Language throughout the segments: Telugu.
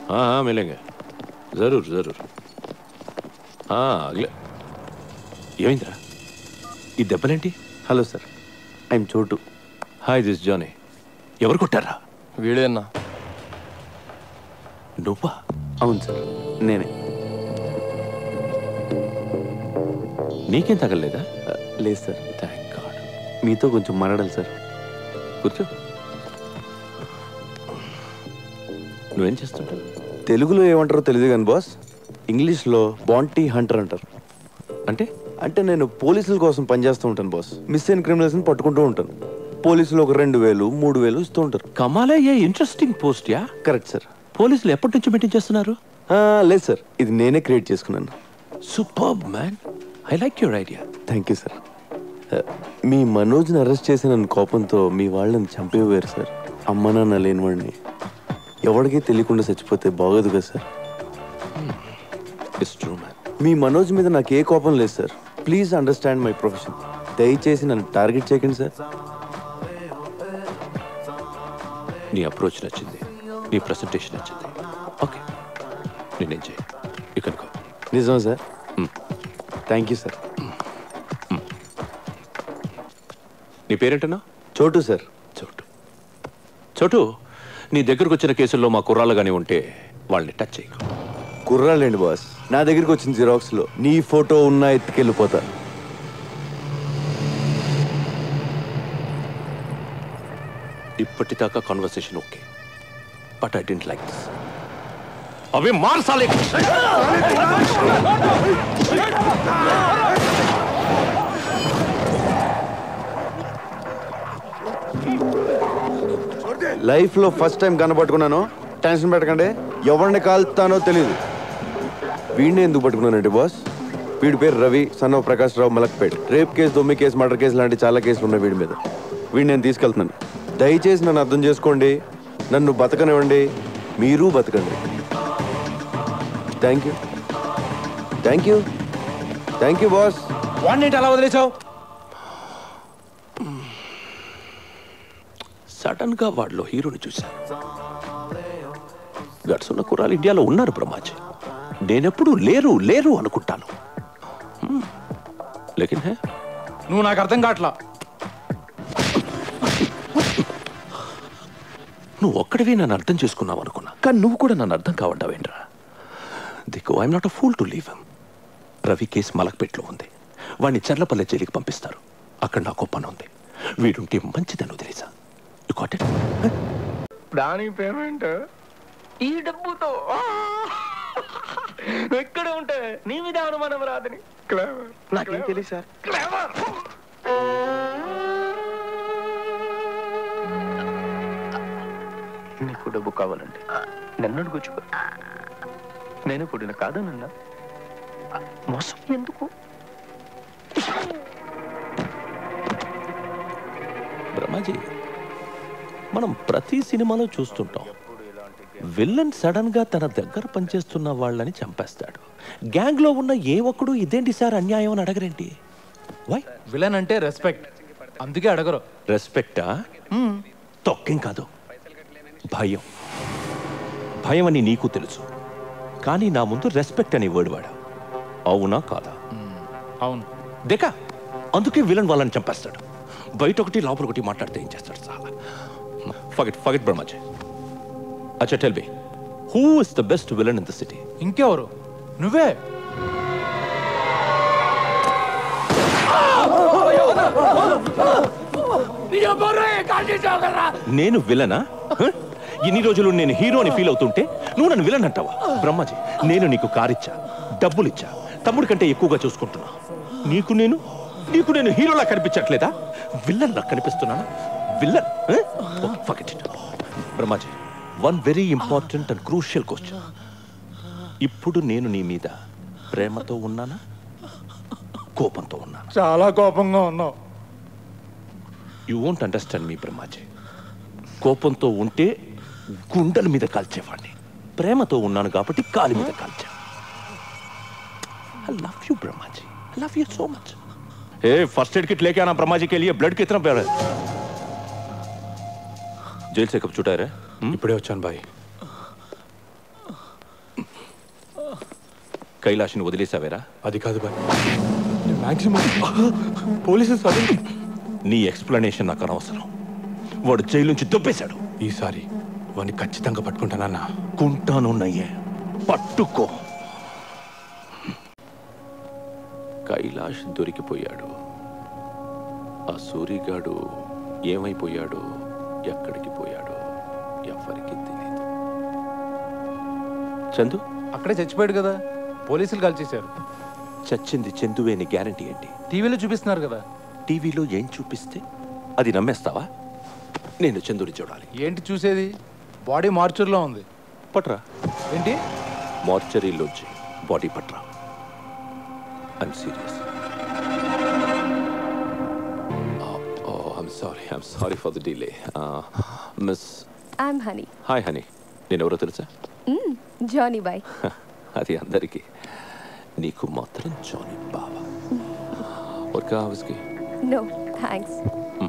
हाँ हाँ मिलेंगे जरूर जरूर हाँ अगले ఏమైందిరా ఈ దెబ్బలేంటి hello sir I'm Chotu hi this Johnny ఎవరు కొట్టారా వీడేనా నువ్వా అవును సార్ నేనే నీకేం తగలలేదా ఆ, లేదు సార్ థ్యాంక్ గాడ్ మీతో కొంచెం మాట్లాడాలి సార్ కూర్చో నువ్వేం చేస్తుంటావు తెలుగులో ఏమంటారో తెలియదు కానీ బాస్ ఇంగ్లీష్లో బాంటీ హంటర్ అంటారు అంటే అంటే నేను పోలీసుల కోసం పనిచేస్తూ ఉంటాను బాస్ మిస్ అయిన క్రిమినల్స్ని పట్టుకుంటూ ఉంటాను పోలీసులు ఒక రెండు వేలు మూడు వేలు ఇస్తూ ఉంటారు కమాలే ఏ interesting post yeah correct sir పోలీసులు ఎప్పటి నుంచి మెయింటైన్ చేస్తున్నారు ఆ, లేదు సార్ ఇది నేనే క్రియేట్ చేసుకున్నాను Superman I like your idea thank you sir ఆ, మీ మనోజ్ని అరెస్ట్ చేసిన కోపంతో మీ వాళ్ళని చంపేవారు సార్ అమ్మ నాన్న లేనివాడిని ఎవరికీ తెలియకుండా చచ్చిపోతే బాగోదు కదా సార్ ఇట్స్ ట్రూ మ్యాన్ మీ మనోజ్ మీద నాకు ఏ కోపం లేదు sir please understand my profession దయచేసి నన్ను టార్గెట్ చేయకండి సార్ నీ అప్రోచ్ నచ్చింది నీ ప్రజెంటేషన్ నచ్చింది ఓకే నేనేం చేయి ఇక్కడ నిజమా sir Hmm. Thank you sir నీ పేరేంటన్నా చోటు సార్ చోటు చోటు నీ దగ్గరకు వచ్చిన కేసుల్లో మా కుర్రాళ్ళు కానీ ఉంటే వాళ్ళని టచ్ చేయకు కుర్రాళ్ళండి బాస్ నా దగ్గరికి వచ్చిన జిరాక్స్లో నీ ఫోటో ఉన్నా ఎత్తుకెళ్ళిపోతా ఇప్పటిదాకా conversation okay but I don't like this అవి మార్సాలే లైఫ్లో ఫస్ట్ టైం కనబట్టుకున్నాను టెన్షన్ పెట్టకండి ఎవరిని కాల్తానో తెలియదు వీడిని ఎందుకు పట్టుకున్నానండి బాస్ వీడి పేరు Ravi son of Prakash Rao Malakpet rape case దొమ్మి కేసు మర్డర్ కేసు లాంటి చాలా కేసులు ఉన్నాయి వీడి మీద వీడిని నేను తీసుకెళ్తున్నాను దయచేసి నన్ను అర్థం చేసుకోండి నన్ను బతకనివ్వండి మీరు బతకండి thank you thank you thank you boss వాడిని అలా వదిలేసావు సడన్ గా వాడిలో హీరోని చూశాను గట్స్ ఉన్న కుర్రాలు ఇండియాలో ఉన్నారు బ్రహ్మాజీ నేనెప్పుడు లేరు లేరు అనుకుంటాను హ్మ్. లేకిన్ హే నువ్వు నాకు అర్థం కావట్లా నువ్వు ఒక్కడివే నన్ను అర్థం చేసుకున్నావు అనుకున్నా కానీ నువ్వు కూడా నన్ను అర్థం కావడ్డావేంట్రా దిక్కు I'm not a fool to leave him Ravi case మలక్పేట్లో ఉంది వాడిని చర్లపల్లె జైలుకి పంపిస్తారు అక్కడ నాకు పని ఉంది వీడుంటే మంచిదని వదిలేసా యు గాట్ ఇట్ దానికి పేమెంట్ ఈ డబ్బుతో ఎక్కడ ఉంటే నీ మీద అనుమానం రాదని నాకేం తెలియదు సార్ నీకు డబ్బు కావాలంటే నన్ను అడుగుచుకో నేను పుట్టిన కాదనన్నా మోసం ఎందుకు బ్రహ్మాజీ మనం ప్రతి సినిమాలో చూస్తుంటాం విల్లన్ సడన్ గా తన దగ్గర పనిచేస్తున్న వాళ్ళని చంపేస్తాడు గ్యాంగ్ లో ఉన్న ఏ ఒక్కడు ఇదేంటి సార్ అన్యాయం అని అడగరేంటి వై విలన్ అంటే రెస్పెక్ట్ అందుకే అడగరు రెస్పెక్టా తొక్కేం కాదు భయం భయం అని నీకు తెలుసు కానీ నా ముందు రెస్పెక్ట్ అనే వర్డ్ వాడా అవునా కాదా అవును దేకా అందుకే విలన్ వాళ్ళని చంపేస్తాడు బయట ఒకటి లోపల ఒకటి మాట్లాడితే ఏం చేస్తాడు చాలా ఫగట్ ఫగట్ బ్రహ్మాజీ అచ్చా tell me who is the best villain in the city ఇంకెవరు నువ్వే నేను విలనా హ? ఇన్ని రోజులు నేను హీరోని ఫీల్ అవుతుంటే నువ్వు నన్ను విలన్ అంటావా బ్రహ్మాజీ నేను నీకు కారిచ్చా డబ్బులు ఇచ్చా తమ్ముడి కంటే ఎక్కువగా చూసుకుంటున్నా నీకు నేను నీకు నేను హీరోలా కనిపించట్లేదా విలన్ లా కనిపిస్తున్నానా villain forget it Brahmaji one very important and crucial question ఇప్పుడు నేను నీ మీద ప్రేమతో ఉన్నానా కోపంతో ఉన్నా చాలా కోపంగా ఉన్నావు you won't understand me Brahmaji కోపంతో ఉంటే గుండెల మీద కాల్చేవాడిని ప్రేమతో ఉన్నాను కాబట్టి కాలి మీద కాల్చా I love you Brahmaji I love you so much ఏ फर्स्ट एड किट लेके आना ब्रह्मा जी के लिए ब्लड कितना प्यारा है जेल से कब छुटा है रे ఇప్పుడే వచ్చాను బాయ్ కైలాష్ని వదిలేసావేరా అది కాదు బాయ్ మ్యాక్సిమం పోలీసులు సడన్ నీ ఎక్స్ప్లెనేషన్ నాకు అనవసరం వాడు జైలు నుంచి దొబ్బేశాడు ఈసారి వాడిని ఖచ్చితంగా పట్టుకుంటానన్నా కుంటాను నయ్యే పట్టుకో కైలాష్ దొరికిపోయాడు ఆ సూరిగాడు ఏమైపోయాడో ఎక్కడికి పోయాడో ఎవరికి తెలియదు చందు అక్కడే చచ్చిపోయాడు కదా పోలీసులు కాల్చేశారు చచ్చింది చందువేని గ్యారంటీ ఏంటి టీవీలో చూపిస్తున్నారు కదా టీవీలో ఏం చూపిస్తే అది నమ్మేస్తావా నేను చందుని చూడాలి ఏంటి చూసేది బాడీ మార్చర్లో ఉంది పట్రా ఏంటి మార్చరీలోంచి బాడీ పట్రా I'm serious I'm sorry I'm sorry for the delay miss I'm honey hi honey నేను ఎవరో తెలుసా జానీ బాయ్ అది అందరికీ నీకు మాత్రం జానీ బావా और क्या है उसकी no thanks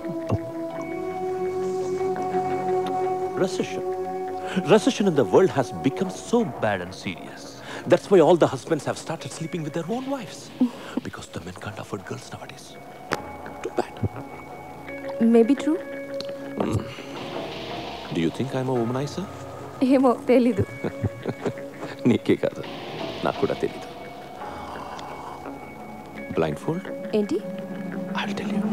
recession. Recession in the world has become so bad and serious. That's why all the husbands have started sleeping with their own wives. because the men can't afford girls nowadays. Too bad. Maybe true Do you think I'm a womanizer? ఏమో తెలీదు నీకే కాదు నాకు కూడా తెలీదు బ్లైండ్ ఫోల్డ్ ఏంటి ఐ టెల్ యూ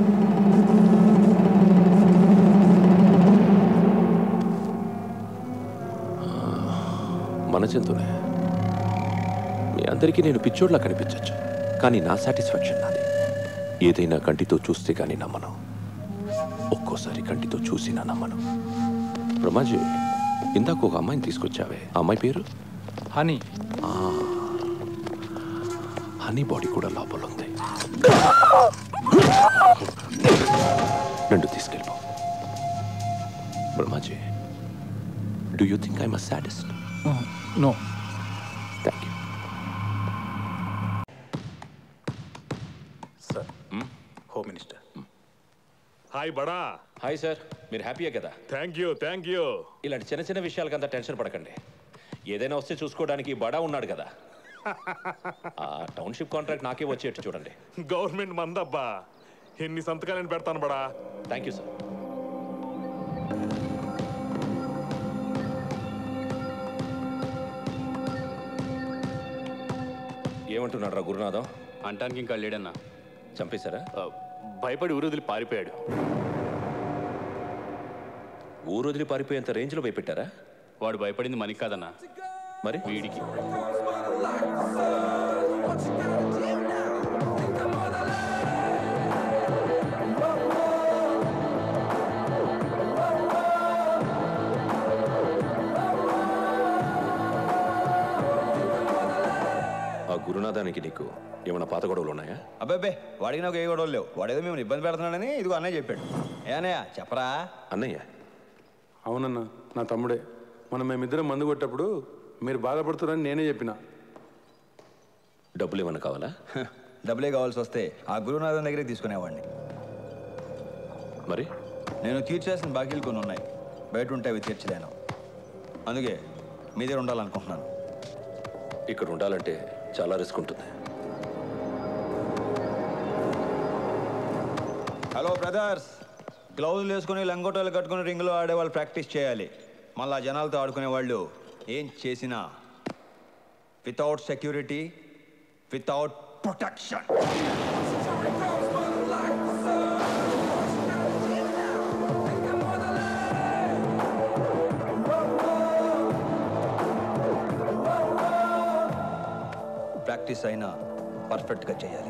మన జంతువులే మీ అందరికీ నేను పిచ్చోడ్లా కనిపించవచ్చు కానీ నా సాటిస్ఫాక్షన్ నాది ఏదైనా కంటితో చూస్తే కానీ నమ్మను ఒక్కోసారి కంటితో చూసినా నమ్మను బ్రహ్మాజీ ఇందాక ఒక అమ్మాయిని తీసుకొచ్చావే ఆ అమ్మాయి పేరు హనీ హనీ బాడీ కూడా లోపల ఉంది రెండు తీసుకెళ్ళిపో Brahmaji do you think I'm a saddest no thank you sir home minister hi బడా హాయ్ సార్ మీరు హ్యాపీయే కదా థ్యాంక్ యూ థ్యాంక్ యూ ఇలాంటి చిన్న చిన్న విషయాలకంతా టెన్షన్ పడకండి ఏదైనా వస్తే చూసుకోవడానికి ఈ బడా ఉన్నాడు కదా ఆ టౌన్షిప్ కాంట్రాక్ట్ నాకే వచ్చేట్టు చూడండి గవర్నమెంట్ మందబ్బా ఎన్ని సంతకాలు నేను పెడతాను బడా థ్యాంక్ యూ సార్ ఏమంటున్నాడు రా గురునాథం అంటానికి ఇంకా లేడన్నా చంపేశారా ఆ, భయపడి ఊరుదిలి పారిపోయాడు ఊరు వదిలి పారిపోయేంత రేంజ్లో భయపెట్టారా వాడు భయపడింది మనకి కాదన్నా మరి వీడికి ఆ గురునాథానికి నీకు ఏమైనా పాత గొడవలు ఉన్నాయా అబ్బాబ్బే వాడికి నాకు ఏ గొడవలు లేవు వాడేదో మేము ఇబ్బంది పెడుతున్నాడని ఇదిగో అన్నయ్య చెప్పాడు ఏ అన్నయ్య చెప్పరా అన్నయ్య అవునన్నా నా తమ్ముడే మనం మేమిద్దరం మందు కొట్టప్పుడు మీరు బాధపడుతున్నారని నేనే చెప్పిన డబ్బులు ఏమైనా కావాలా హ, డబ్బులే కావాల్సి వస్తే ఆ గురునాథన్ దగ్గరే తీసుకునేవాడిని మరి నేను తీర్చేసిన బాకీలు కొన్ని ఉన్నాయి బయట ఉంటే అవి తీర్చలేను అందుకే మీ దగ్గర ఉండాలనుకుంటున్నాను ఇక్కడ ఉండాలంటే చాలా రిస్క్ ఉంటుంది హలో బ్రదర్స్ గ్లౌజులు వేసుకుని లంగోటాలు కట్టుకుని రింగులో ఆడే వాళ్ళు ప్రాక్టీస్ చేయాలి మళ్ళా జనాలతో ఆడుకునే వాళ్ళు ఏం చేసినా without security without protection practice అయినా పర్ఫెక్ట్గా చేయాలి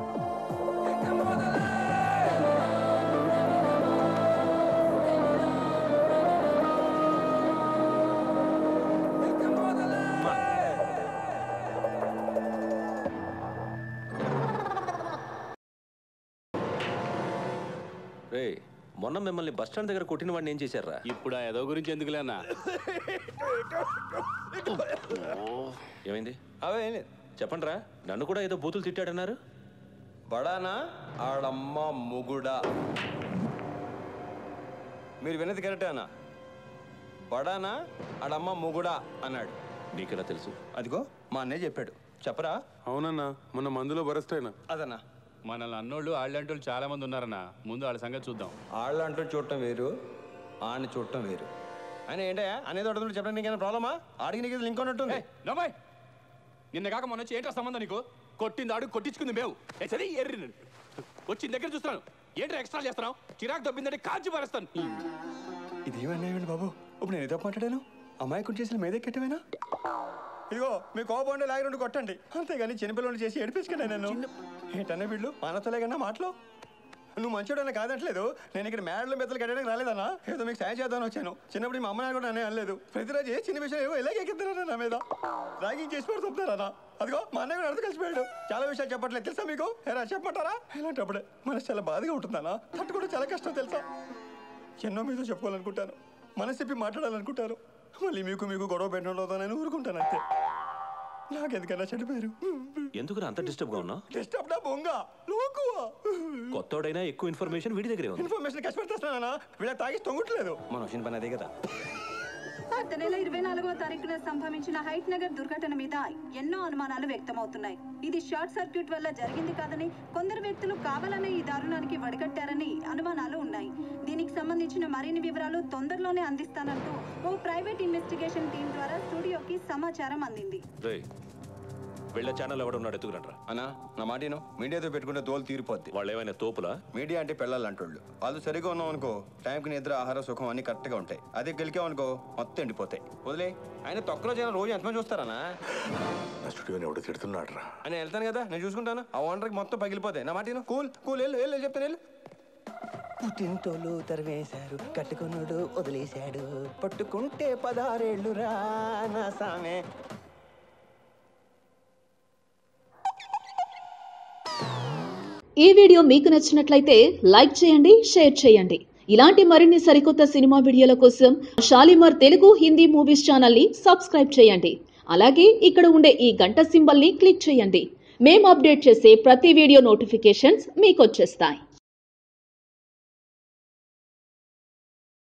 రే మొన్న మిమ్మల్ని బస్ స్టాండ్ దగ్గర కొట్టిన వాడిని ఏం చేశారా ఇప్పుడు ఆ ఏదో గురించి ఎందుకులే అన్నా ఏమైంది అవే ఏం లేదు చెప్పండి రా నన్ను కూడా ఏదో బూతులు తిట్టాడన్నారు బడానా ఆడమ్మ మొగుడా మీరు విన్నది కరెక్టే అన్న బడానా ఆడమ్మ మొగుడా అన్నాడు నీకెలా తెలుసు అదిగో మా అన్నయ్య చెప్పాడు చెప్పరా అవునన్నా మొన్న మందులో బరెస్ట్ అయినా అదన్నా మనల్ని అన్నోళ్ళు ఆళ్ళంటి వాళ్ళు చాలా మంది ఉన్నారన్నా ముందు వాళ్ళ సంగతి చూద్దాం ఆళ్ళ అంటూ చూడటం వేరు ఆడిని చూడటం వేరు ఆయన ఏంటయ్యా అనేది అడుగుతుంటే చెప్పడం నీకేమైనా ప్రాబ్లమా ఆడికి నీకు లింక్ ఉన్నట్టుంది నమ్మాయి నిన్న కాక మొన్న వచ్చి ఏంట్రా సంబంధం నీకు కొట్టింది ఆడు కొట్టించుకుంది మేము ఏ సరే ఎర్రి వచ్చిన దగ్గర చూస్తున్నాను ఏంట్రా ఎక్స్ట్రా చేస్తున్నావు చిరాకు దొబ్బిందంటే కాల్చి పారేస్తాను ఇదేమన్నాయండి బాబు ఇప్పుడు నేను ఏదో మాట్లాడాను అమ్మాయి కుట్టి చేసిన మీదే కెట్టమేనా ఇదిగో మీ కోపం ఉండే లాగి రెండు కొట్టండి అంతేగాని చిన్నపిల్లలు చేసి ఏడిపించుకున్నా నేను ఏంటన్నా వీళ్ళు మానతలే కన్నా మాటలు నువ్వు మంచోడన్నా కాదట్లేదు నేను ఇక్కడ మేడలు మెత్తలు కట్టడానికి రాలేదన్నా ఏదో మీకు సాయం చేద్దామని వచ్చాను చిన్నప్పుడు మా అమ్మ నాన్న కూడా అనే అనలేదు ప్రతిరోజు ఏ చిన్న విషయం ఏవో ఇలాగే ఎక్కిద్దరా నా మీద రాగింగ్ చేసి పడి చెప్తారా అదిగో మా అన్నయ్య కూడా అర్థం కలిసిపోయాడు చాలా విషయాలు చెప్పట్లేదు తెలుసా మీకు ఎరా చెప్పమంటారా ఇలాంటప్పుడే మనసు చాలా బాధగా ఉంటుందన్నా తట్టుకోవడం చాలా కష్టం తెలుసా ఎన్నో మీతో చెప్పుకోవాలనుకుంటాను మనసు చెప్పి మాట్లాడాలనుకుంటారు మళ్ళీ మీకు మీకు గొడవ పెట్టడంలో నేను ఊరుకుంటాను అంతే నాకెందుకన్నా చెడిపోయారు ఎందుకు అంత డిస్టర్బ్ గా ఉన్నావు డిస్టర్బ్ నా బొంగ లోకువా కొత్తోడైనా ఎక్కువ ఇన్ఫర్మేషన్ వీడి దగ్గరే ఉంది ఇన్ఫర్మేషన్ కష్టపెడతానా వీళ్ళ తాగి తొంగట్లేదు మన వచ్చిన పని అదే కదా గత నెల ఇరవై నాలుగవ తారీఖున సంభవించిన హైట్ నగర్ దుర్ఘటన మీద ఎన్నో అనుమానాలు వ్యక్తమవుతున్నాయి ఇది షార్ట్ సర్క్యూట్ వల్ల జరిగింది కాదని కొందరు వ్యక్తులు కావాలనే ఈ దారుణానికి వడిగట్టారని అనుమానాలు ఉన్నాయి దీనికి సంబంధించిన మరిన్ని వివరాలు తొందరలోనే అందిస్తానంటూ ఓ ప్రైవేట్ ఇన్వెస్టిగేషన్ టీం ద్వారా స్టూడియోకి సమాచారం అందింది రేయ్ వీళ్ళ ఛానల్ ఎవడున్నాడు ఎత్తుకురంట్రా అన్నా నా మాటను మీడియాతో పెట్టుకుంటే తోలు తీరిపోద్ది వాళ్ళు ఏమైనా తోపులా మీడియా అంటే పెళ్ళాలంటోళ్ళు వాళ్ళు సరిగా ఉన్నాం అనుకో టైంకి నిద్ర ఆహార సుఖం అన్ని కరెక్ట్గా ఉంటాయి అదే గెలికామనుకో మొత్తం ఎండిపోతాయి వదిలే ఆయన తొక్కలో జనం రోజు ఎంతమంది చూస్తారనా నా స్టూడియోని ఎవడో తిడుతున్నాడు రా అని వెళ్తాను కదా నేను చూసుకుంటాను ఆ ఓనర్కి మొత్తం పగిలిపోతాయి నా మాట కూల్ కూల్ వెళ్ళు వెళ్ళు చెప్తాను వెళ్ళు పుట్టింటోళ్ళు తరివేశారు కట్టుకున్నాడు వదిలేశాడు పట్టుకుంటే పదారేళ్ళు రా నా సామె ఈ వీడియో మీకు నచ్చినట్లయితే లైక్ చేయండి షేర్ చేయండి ఇలాంటి మరిన్ని సరికొత్త సినిమా వీడియోల కోసం షాలిమార్ తెలుగు హిందీ మూవీస్ ఛానల్ని సబ్స్క్రైబ్ చేయండి అలాగే ఇక్కడ ఉండే ఈ గంట సింబల్ని క్లిక్ చేయండి మేము అప్డేట్ చేసే ప్రతి వీడియో నోటిఫికేషన్స్ మీకు వచ్చేస్తాయి